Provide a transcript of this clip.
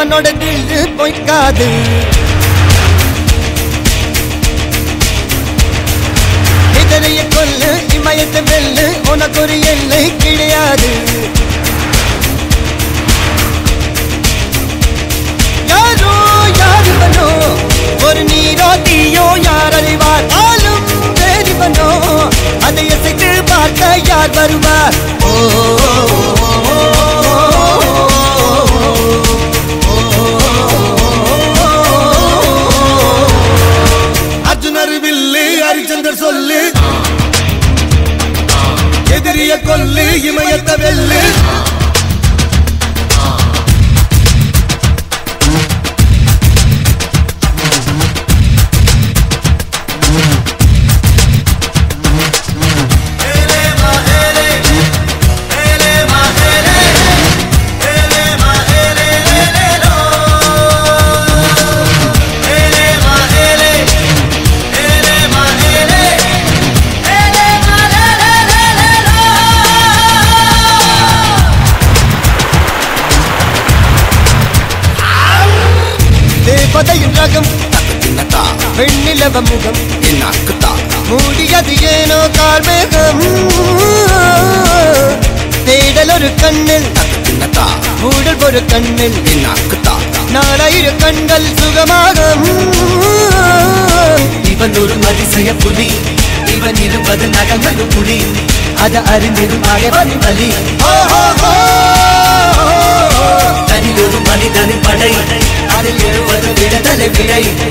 இவனோட தில்லு பொய்க்காது இதனைய கொல்லு இமயத்தை வெல்லு உனக்கு ஒரு எல்லை கிடையாது யாரோ யாருவனோ ஒரு நீரோ தீயோ யார் அறிவார் ஆளும் வேறிவனோ அதை இசைத்து பார்க்க யார் வருவார் ஓ அர்ஜுனர் வில்லு ஹரிச்சந்தர் சொல்லு எதிரிய கொல்லு இமயத்த வெல்லு தேவதையின் ரகம் வெண்ணிலவ முகம் மூடியது ஏனோ கார்மேகம் தேடல் ஒரு கண்ணில் மூடல் ஒரு கண்ணில் நாலாயிர கண்கள் சுகமாக இவன் ஒரு அதிசய புலி இவன் இருபது நகங்கள் புலி அத அறிந்திடும் அகவன் பலி தனி ஒரு மனிதனின் படை அதில் எழுவது விடுதலை விடை